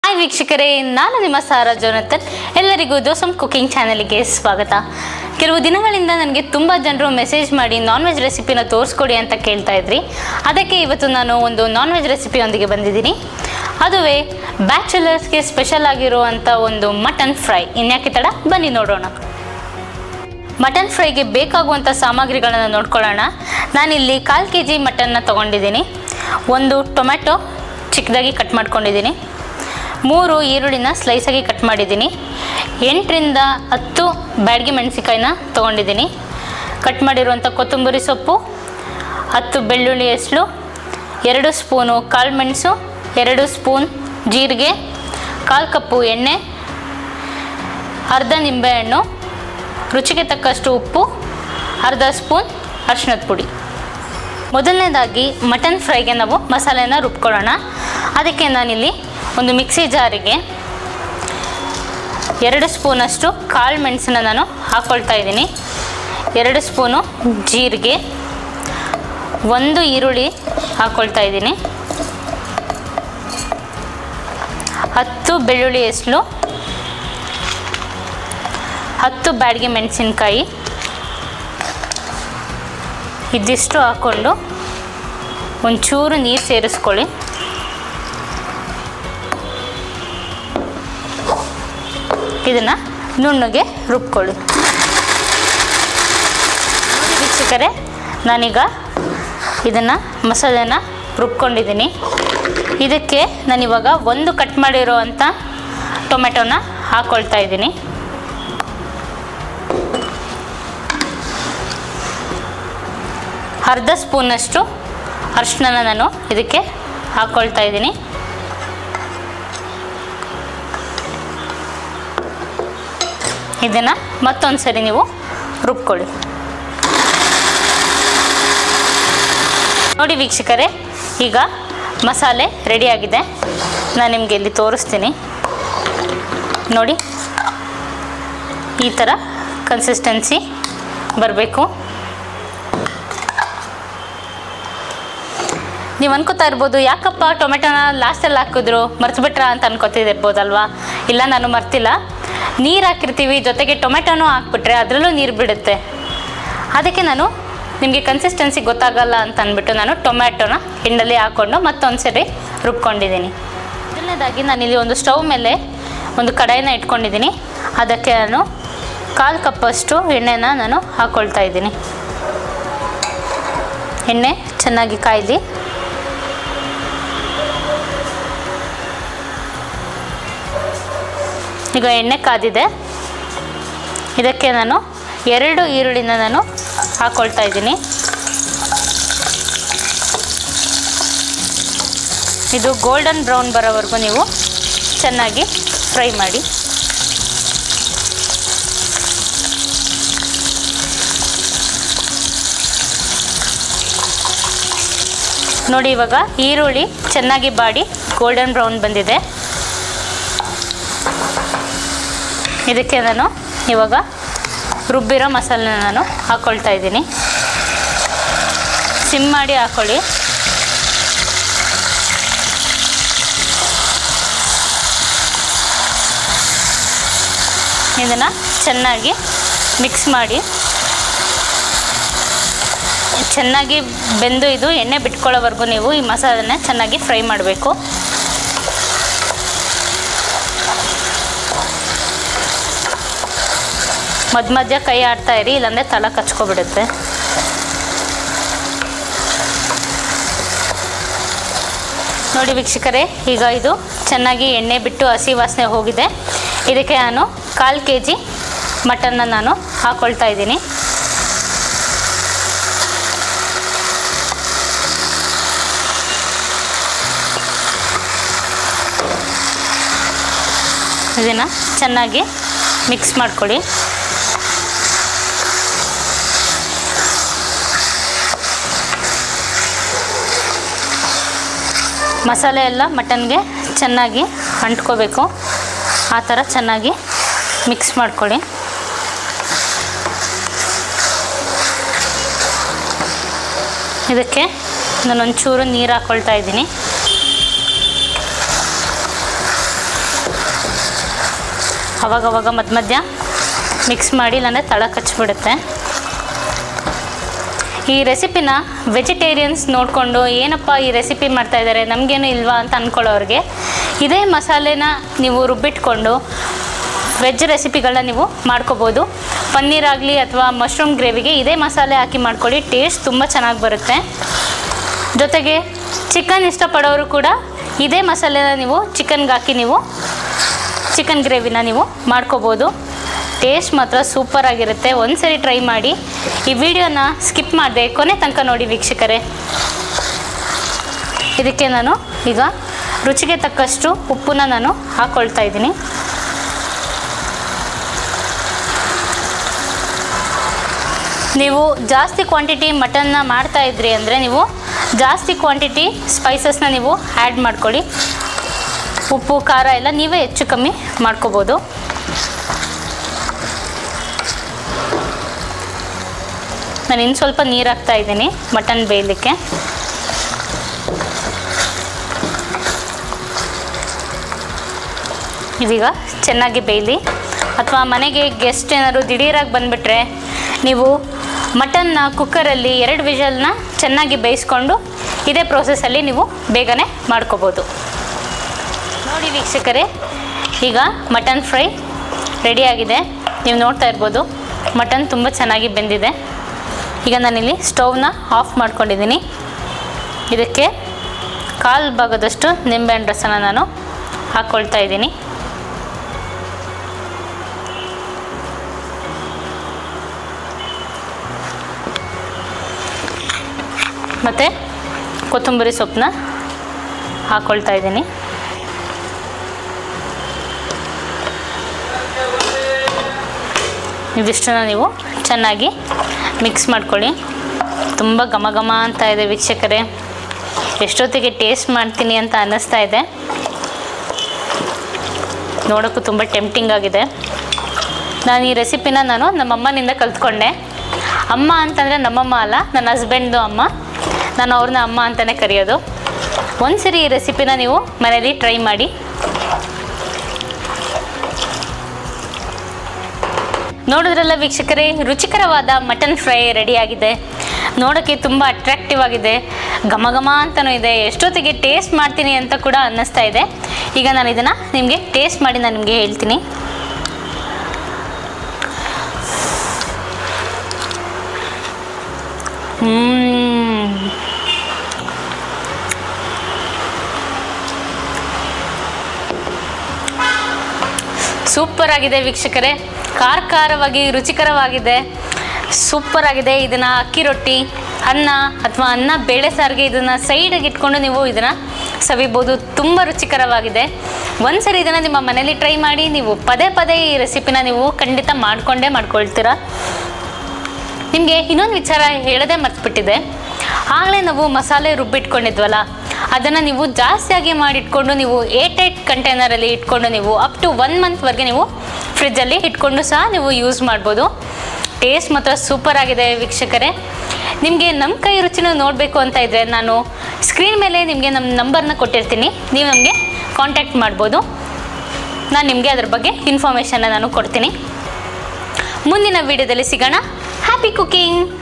hi ವೀಕ್ಷಕರೇ ನಾನು ನಿಮ್ಮ ಸಾರಾ ಜೋನತನ್ ಎಲ್ಲರಿಗೂ ದೋಸಮ್ ಕುಕಿಂಗ್ ಚಾನಲ್ಗೆ ಸ್ವಾಗತ ಕೆಲವು ದಿನಗಳಿಂದ ನನಗೆ ತುಂಬ ಜನರು ಮೆಸೇಜ್ ಮಾಡಿ ನಾನ್ ವೆಜ್ ರೆಸಿಪಿನ ತೋರಿಸ್ಕೊಡಿ ಅಂತ ಕೇಳ್ತಾ ಇದ್ರಿ ಅದಕ್ಕೆ ಇವತ್ತು ನಾನು ಒಂದು ನಾನ್ ವೆಜ್ ರೆಸಿಪಿಯೊಂದಿಗೆ ಬಂದಿದ್ದೀನಿ ಅದುವೇ ಬ್ಯಾಚುಲರ್ಸ್ಗೆ ಸ್ಪೆಷಲ್ ಆಗಿರುವಂಥ ಒಂದು ಮಟನ್ ಫ್ರೈ ಇನ್ಯಾಕೆ ತಡ ಬನ್ನಿ ನೋಡೋಣ ಮಟನ್ ಫ್ರೈಗೆ ಬೇಕಾಗುವಂಥ ಸಾಮಗ್ರಿಗಳನ್ನು ನೋಡ್ಕೊಳ್ಳೋಣ ನಾನಿಲ್ಲಿ ಕಾಲು ಕೆ ಜಿ ಮಟನ್ನ ತೊಗೊಂಡಿದ್ದೀನಿ ಒಂದು ಟೊಮೆಟೊ ಚಿಕ್ಕದಾಗಿ ಕಟ್ ಮಾಡ್ಕೊಂಡಿದ್ದೀನಿ ಮೂರು ಈರುಳ್ಳಿನ ಸ್ಲೈಸಾಗಿ ಕಟ್ ಮಾಡಿದ್ದೀನಿ ಎಂಟರಿಂದ ಹತ್ತು ಬ್ಯಾಡಗಿ ಮೆಣಸಿಕಾಯಿನ ತೊಗೊಂಡಿದ್ದೀನಿ ಕಟ್ ಮಾಡಿರುವಂಥ ಕೊತ್ತಂಬರಿ ಸೊಪ್ಪು ಹತ್ತು ಬೆಳ್ಳುಳ್ಳಿ ಹೆಸಳು ಎರಡು ಸ್ಪೂನು ಕಾಳು ಮೆಣಸು ಎರಡು ಸ್ಪೂನ್ ಜೀರಿಗೆ ಕಾಲು ಕಪ್ಪು ಎಣ್ಣೆ ಅರ್ಧ ನಿಂಬೆಹಣ್ಣು ರುಚಿಗೆ ತಕ್ಕಷ್ಟು ಉಪ್ಪು ಅರ್ಧ ಸ್ಪೂನ್ ಅರಿಶಿಣದ ಪುಡಿ ಮೊದಲನೇದಾಗಿ ಮಟನ್ ಫ್ರೈಗೆ ನಾವು ಮಸಾಲೆನ ರುಬ್ಕೊಳ್ಳೋಣ ಅದಕ್ಕೆ ನಾನಿಲ್ಲಿ ಒಂದು ಮಿಕ್ಸಿ ಜಾರಿಗೆ ಎರಡು ಸ್ಪೂನಷ್ಟು ಕಾಳು ಮೆಣಸನ್ನ ನಾನು ಹಾಕ್ಕೊಳ್ತಾ ಇದ್ದೀನಿ ಎರಡು ಸ್ಪೂನು ಜೀರಿಗೆ ಒಂದು ಈರುಳ್ಳಿ ಹಾಕ್ಕೊಳ್ತಾ ಇದ್ದೀನಿ ಹತ್ತು ಬೆಳ್ಳುಳ್ಳಿ ಹೆಸಲು ಹತ್ತು ಬ್ಯಾಡಿಗೆ ಮೆಣಸಿನ್ಕಾಯಿ ಇದಿಷ್ಟು ಹಾಕ್ಕೊಂಡು ಒಂಚೂರು ನೀರು ಸೇರಿಸ್ಕೊಳ್ಳಿ ಇದನ್ನು ನುಣ್ಣಗೆ ರುಬ್ಕೊಳ್ಳಿ ನೋಡಿ ವೀಕ್ಷಕರೇ ನಾನೀಗ ಇದನ್ನು ಮಸಾಲೆನ ರುಬ್ಕೊಂಡಿದ್ದೀನಿ ಇದಕ್ಕೆ ನಾನಿವಾಗ ಒಂದು ಕಟ್ ಮಾಡಿರೋ ಟೊಮೆಟೊನ ಹಾಕ್ಕೊಳ್ತಾ ಇದ್ದೀನಿ ಅರ್ಧ ಸ್ಪೂನಷ್ಟು ಅರಿಶಿನ ನಾನು ಇದಕ್ಕೆ ಹಾಕ್ಕೊಳ್ತಾ ಇದ್ದೀನಿ ಇದನ್ನು ಮತ್ತೊಂದು ಸರಿ ನೀವು ರುಬ್ಕೊಳ್ಳಿ ನೋಡಿ ವೀಕ್ಷಕರೇ ಈಗ ಮಸಾಲೆ ರೆಡಿಯಾಗಿದೆ ನಾನು ನಿಮಗೆ ಇಲ್ಲಿ ತೋರಿಸ್ತೀನಿ ನೋಡಿ ಈ ಥರ ಕನ್ಸಿಸ್ಟೆನ್ಸಿ ಬರಬೇಕು ನೀವು ಅನ್ಕೋತಾ ಇರ್ಬೋದು ಯಾಕಪ್ಪ ಟೊಮೆಟೊನ ಲಾಸ್ಟಲ್ಲಿ ಹಾಕಿದ್ರು ಮರ್ತ್ಬಿಟ್ರಾ ಅಂತ ಅನ್ಕೋತಿದಿರ್ಬೋದಲ್ವಾ ಇಲ್ಲ ನಾನು ಮರ್ತಿಲ್ಲ ನೀರು ಹಾಕಿರ್ತೀವಿ ಜೊತೆಗೆ ಟೊಮೆಟೊನೂ ಹಾಕ್ಬಿಟ್ರೆ ಅದರಲ್ಲೂ ನೀರು ಬಿಡುತ್ತೆ ಅದಕ್ಕೆ ನಾನು ನಿಮಗೆ ಕನ್ಸಿಸ್ಟೆನ್ಸಿ ಗೊತ್ತಾಗಲ್ಲ ಅಂತ ಅಂದ್ಬಿಟ್ಟು ನಾನು ಟೊಮ್ಯಾಟೊನ ಹಿಂಡಲ್ಲಿ ಹಾಕ್ಕೊಂಡು ಮತ್ತೊಂದು ಸರಿ ರುಬ್ಕೊಂಡಿದ್ದೀನಿ ಮೊದಲನೇದಾಗಿ ನಾನಿಲ್ಲಿ ಒಂದು ಸ್ಟವ್ ಮೇಲೆ ಒಂದು ಕಡಾಯಿನ ಇಟ್ಕೊಂಡಿದ್ದೀನಿ ಅದಕ್ಕೆ ನಾನು ಕಾಲು ಕಪ್ಪಷ್ಟು ಎಣ್ಣೆನ ನಾನು ಹಾಕ್ಕೊಳ್ತಾ ಇದ್ದೀನಿ ಎಣ್ಣೆ ಚೆನ್ನಾಗಿ ಕಾಯ್ಲಿ ಈಗ ಎಣ್ಣೆ ಕಾದಿದೆ ಇದಕ್ಕೆ ನಾನು ಎರಡು ಈರುಳ್ಳಿನ ನಾನು ಹಾಕ್ಕೊಳ್ತಾ ಇದ್ದೀನಿ ಇದು ಗೋಲ್ಡನ್ ಬ್ರೌನ್ ಬರೋವರೆಗೂ ನೀವು ಚೆನ್ನಾಗಿ ಫ್ರೈ ಮಾಡಿ ನೋಡಿ ಇವಾಗ ಈರುಳ್ಳಿ ಚೆನ್ನಾಗಿ ಬಾಡಿ ಗೋಲ್ಡನ್ ಬ್ರೌನ್ ಬಂದಿದೆ ಇದಕ್ಕೆ ನಾನು ಇವಾಗ ರುಬ್ಬಿರೋ ಮಸಾಲೆನ ನಾನು ಹಾಕ್ಕೊಳ್ತಾ ಇದ್ದೀನಿ ಸಿಮ್ ಮಾಡಿ ಹಾಕ್ಕೊಳ್ಳಿ ಇದನ್ನು ಚೆನ್ನಾಗಿ ಮಿಕ್ಸ್ ಮಾಡಿ ಚೆನ್ನಾಗಿ ಬೆಂದು ಇದು ಎಣ್ಣೆ ಬಿಟ್ಕೊಳ್ಳೋವರೆಗೂ ನೀವು ಈ ಮಸಾಲೆನ ಚೆನ್ನಾಗಿ ಫ್ರೈ ಮಾಡಬೇಕು ಮಧ್ಯ ಮಧ್ಯ ಕೈ ಆಡ್ತಾ ಇರಿ ಇಲ್ಲಾಂದರೆ ತಲೆ ಕಚ್ಕೊಬಿಡುತ್ತೆ ನೋಡಿ ವೀಕ್ಷಕರೇ ಈಗ ಇದು ಚೆನ್ನಾಗಿ ಎಣ್ಣೆ ಬಿಟ್ಟು ಹಸಿ ವಾಸನೆ ಹೋಗಿದೆ ಇದಕ್ಕೆ ನಾನು ಕಾಲು ಕೆ ಜಿ ಮಟನ್ನ ನಾನು ಹಾಕ್ಕೊಳ್ತಾ ಇದ್ದೀನಿ ಇದನ್ನು ಚೆನ್ನಾಗಿ ಮಿಕ್ಸ್ ಮಾಡ್ಕೊಳ್ಳಿ ಮಸಾಲೆ ಎಲ್ಲ ಮಟನ್ಗೆ ಚೆನ್ನಾಗಿ ಅಂಟ್ಕೋಬೇಕು ಆ ಥರ ಚೆನ್ನಾಗಿ ಮಿಕ್ಸ್ ಮಾಡ್ಕೊಳ್ಳಿ ಇದಕ್ಕೆ ನಾನೊಂಚೂರು ನೀರು ಹಾಕ್ಕೊಳ್ತಾ ಇದ್ದೀನಿ ಅವಾಗವಾಗ ಮಧ್ಯ ಮಧ್ಯ ಮಿಕ್ಸ್ ಮಾಡಿ ಇಲ್ಲಾಂದರೆ ತಳ ಕಚ್ಚಿಬಿಡುತ್ತೆ ಈ ರೆಸಿಪಿನ ವೆಜಿಟೇರಿಯನ್ಸ್ ನೋಡಿಕೊಂಡು ಏನಪ್ಪ ಈ ರೆಸಿಪಿ ಮಾಡ್ತಾ ಇದ್ದಾರೆ ನಮಗೇನು ಇಲ್ವಾ ಅಂತ ಅಂದ್ಕೊಳ್ಳೋರಿಗೆ ಇದೇ ಮಸಾಲೆನ ನೀವು ರುಬ್ಬಿಟ್ಕೊಂಡು ವೆಜ್ ರೆಸಿಪಿಗಳನ್ನ ನೀವು ಮಾಡ್ಕೋಬೋದು ಪನ್ನೀರ್ ಆಗಲಿ ಅಥವಾ ಮಶ್ರೂಮ್ ಗ್ರೇವಿಗೆ ಇದೇ ಮಸಾಲೆ ಹಾಕಿ ಮಾಡ್ಕೊಳ್ಳಿ ಟೇಸ್ಟ್ ತುಂಬ ಚೆನ್ನಾಗಿ ಬರುತ್ತೆ ಜೊತೆಗೆ ಚಿಕನ್ ಇಷ್ಟಪಡೋರು ಕೂಡ ಇದೇ ಮಸಾಲೆನ ನೀವು ಚಿಕನ್ಗೆ ಹಾಕಿ ನೀವು ಚಿಕನ್ ಗ್ರೇವಿನ ನೀವು ಮಾಡ್ಕೋಬೋದು ಟೇಸ್ಟ್ ಮಾತ್ರ ಸೂಪರ್ ಆಗಿರುತ್ತೆ ಒಂದ್ಸರಿ ಟ್ರೈ ಮಾಡಿ ಈ ವಿಡಿಯೋನ ಸ್ಕಿಪ್ ಮಾಡಿದೆ ಕೊನೆ ತನಕ ನೋಡಿ ವೀಕ್ಷಕರೇ ಇದಕ್ಕೆ ನಾನು ಈಗ ರುಚಿಗೆ ತಕ್ಕಷ್ಟು ಉಪ್ಪನ್ನ ನಾನು ಹಾಕ್ಕೊಳ್ತಾ ಇದ್ದೀನಿ ನೀವು ಜಾಸ್ತಿ ಕ್ವಾಂಟಿಟಿ ಮಟನ್ನ ಮಾಡ್ತಾ ಇದ್ರಿ ಅಂದರೆ ನೀವು ಜಾಸ್ತಿ ಕ್ವಾಂಟಿಟಿ ಸ್ಪೈಸಸ್ನ ನೀವು ಆ್ಯಡ್ ಮಾಡ್ಕೊಳ್ಳಿ ಉಪ್ಪು ಖಾರ ಎಲ್ಲ ನೀವೇ ಹೆಚ್ಚು ಕಮ್ಮಿ ಮಾಡ್ಕೋಬೋದು ನಾನು ಇನ್ನು ಸ್ವಲ್ಪ ನೀರು ಹಾಕ್ತಾ ಇದ್ದೀನಿ ಮಟನ್ ಬೇಯಲಿಕ್ಕೆ ಇದೀಗ ಚೆನ್ನಾಗಿ ಬೇಯಲಿ ಅಥವಾ ಮನೆಗೆ ಗೆಸ್ಟ್ ಏನಾದ್ರು ದಿಢೀರಾಗಿ ಬಂದುಬಿಟ್ರೆ ನೀವು ಮಟನ್ನ ಕುಕ್ಕರಲ್ಲಿ ಎರಡು ವಿಷಲ್ನ ಚೆನ್ನಾಗಿ ಬೇಯಿಸ್ಕೊಂಡು ಇದೇ ಪ್ರೋಸೆಸ್ಸಲ್ಲಿ ನೀವು ಬೇಗನೆ ಮಾಡ್ಕೋಬೋದು ನೋಡಿ ವೀಕ್ಷಕರೇ ಈಗ ಮಟನ್ ಫ್ರೈ ರೆಡಿಯಾಗಿದೆ ನೀವು ನೋಡ್ತಾ ಇರ್ಬೋದು ಮಟನ್ ತುಂಬ ಚೆನ್ನಾಗಿ ಬೆಂದಿದೆ ಈಗ ನಾನಿಲ್ಲಿ ಸ್ಟವ್ನ ಆಫ್ ಮಾಡ್ಕೊಂಡಿದ್ದೀನಿ ಇದಕ್ಕೆ ಕಾಲು ಭಾಗದಷ್ಟು ನಿಂಬೆಹಣ್ಣು ರಸನ ನಾನು ಹಾಕ್ಕೊಳ್ತಾ ಇದ್ದೀನಿ ಮತ್ತು ಕೊತ್ತಂಬರಿ ಸೊಪ್ಪನ್ನ ಹಾಕ್ಕೊಳ್ತಾ ಇದ್ದೀನಿ ಇದಿಷ್ಟನ್ನ ನೀವು ಚೆನ್ನಾಗಿ ಮಿಕ್ಸ್ ಮಾಡ್ಕೊಳ್ಳಿ ತುಂಬ ಘಮ ಘಮ ಅಂತ ಇದೆ ವೀಕ್ಷಕರೇ ಎಷ್ಟೊತ್ತಿಗೆ ಟೇಸ್ಟ್ ಮಾಡ್ತೀನಿ ಅಂತ ಅನ್ನಿಸ್ತಾ ಇದೆ ನೋಡೋಕ್ಕೂ ತುಂಬ ಟೆಂಪ್ಟಿಂಗ್ ಆಗಿದೆ ನಾನು ಈ ರೆಸಿಪಿನ ನಾನು ನಮ್ಮಮ್ಮನಿಂದ ಕಲ್ತ್ಕೊಂಡೆ ಅಮ್ಮ ಅಂತಂದರೆ ನಮ್ಮಮ್ಮ ಅಲ್ಲ ನನ್ನ ಹಸ್ಬೆಂಡ್ದು ಅಮ್ಮ ನಾನು ಅವ್ರನ್ನ ಅಮ್ಮ ಅಂತಲೇ ಕರೆಯೋದು ಒಂದ್ಸರಿ ಈ ರೆಸಿಪಿನ ನೀವು ಮನೇಲಿ ಟ್ರೈ ಮಾಡಿ ನೋಡಿದ್ರಲ್ಲ ವೀಕ್ಷಕರೇ ರುಚಿಕರವಾದ ಮಟನ್ ಫ್ರೈ ರೆಡಿಯಾಗಿದೆ ನೋಡೋಕ್ಕೆ ತುಂಬ ಅಟ್ರಾಕ್ಟಿವ್ ಆಗಿದೆ ಘಮ ಘಮ ಅಂತಲೂ ಇದೆ ಎಷ್ಟೊತ್ತಿಗೆ ಟೇಸ್ಟ್ ಮಾಡ್ತೀನಿ ಅಂತ ಕೂಡ ಅನ್ನಿಸ್ತಾ ಇದೆ ಈಗ ನಾನು ಇದನ್ನು ನಿಮಗೆ ಟೇಸ್ಟ್ ಮಾಡಿ ನಾನು ನಿಮಗೆ ಹೇಳ್ತೀನಿ ಹ್ಮ್ ಸೂಪರ್ ಆಗಿದೆ ವೀಕ್ಷಕರೇ ಖಾರ ಖಾರವಾಗಿ ರುಚಿಕರವಾಗಿದೆ ಸೂಪರ್ ಆಗಿದೆ ಇದನ್ನು ಅಕ್ಕಿ ರೊಟ್ಟಿ ಅನ್ನ ಅಥವಾ ಅನ್ನ ಬೇಳೆ ಸಾರಿಗೆ ಇದನ್ನು ಸೈಡಿಗೆ ಇಟ್ಕೊಂಡು ನೀವು ಇದನ್ನು ಸವಿಬೋದು ತುಂಬ ರುಚಿಕರವಾಗಿದೆ ಒಂದ್ಸರಿ ಇದನ್ನು ನಿಮ್ಮ ಮನೇಲಿ ಟ್ರೈ ಮಾಡಿ ನೀವು ಪದೇ ಪದೇ ಈ ರೆಸಿಪಿನ ನೀವು ಖಂಡಿತ ಮಾಡಿಕೊಂಡೇ ಮಾಡ್ಕೊಳ್ತೀರಾ ನಿಮಗೆ ಇನ್ನೊಂದು ವಿಚಾರ ಹೇಳೋದೇ ಮರ್ತ್ಬಿಟ್ಟಿದೆ ಆಗಲೇ ನಾವು ಮಸಾಲೆ ರುಬ್ಬಿಟ್ಕೊಂಡಿದ್ವಲ್ಲ ಅದನ್ನು ನೀವು ಜಾಸ್ತಿಯಾಗಿ ಮಾಡಿಟ್ಕೊಂಡು ನೀವು ಏಟ್ ಏಟ್ ಕಂಟೈನರಲ್ಲಿ ಇಟ್ಕೊಂಡು ನೀವು ಅಪ್ ಟು ಒನ್ ಮಂತ್ವರೆಗೆ ನೀವು ಫ್ರಿಜ್ಜಲ್ಲಿ ಇಟ್ಕೊಂಡು ಸಹ ನೀವು ಯೂಸ್ ಮಾಡ್ಬೋದು ಟೇಸ್ಟ್ ಮಾತ್ರ ಸೂಪರ್ ಆಗಿದೆ ವೀಕ್ಷಕರೇ ನಿಮಗೆ ನಮ್ಮ ಕೈ ರುಚಿನ ನೋಡಬೇಕು ಅಂತ ಇದ್ದರೆ ನಾನು ಸ್ಕ್ರೀನ್ ಮೇಲೆ ನಿಮಗೆ ನಮ್ಮ ನಂಬರ್ನ ಕೊಟ್ಟಿರ್ತೀನಿ ನೀವು ನಮಗೆ ಕಾಂಟ್ಯಾಕ್ಟ್ ಮಾಡ್ಬೋದು ನಾನು ನಿಮಗೆ ಅದ್ರ ಬಗ್ಗೆ ಇನ್ಫಾರ್ಮೇಷನ್ನ ನಾನು ಕೊಡ್ತೀನಿ ಮುಂದಿನ ವಿಡಿಯೋದಲ್ಲಿ ಸಿಗೋಣ ಹ್ಯಾಪಿ ಕುಕಿಂಗ್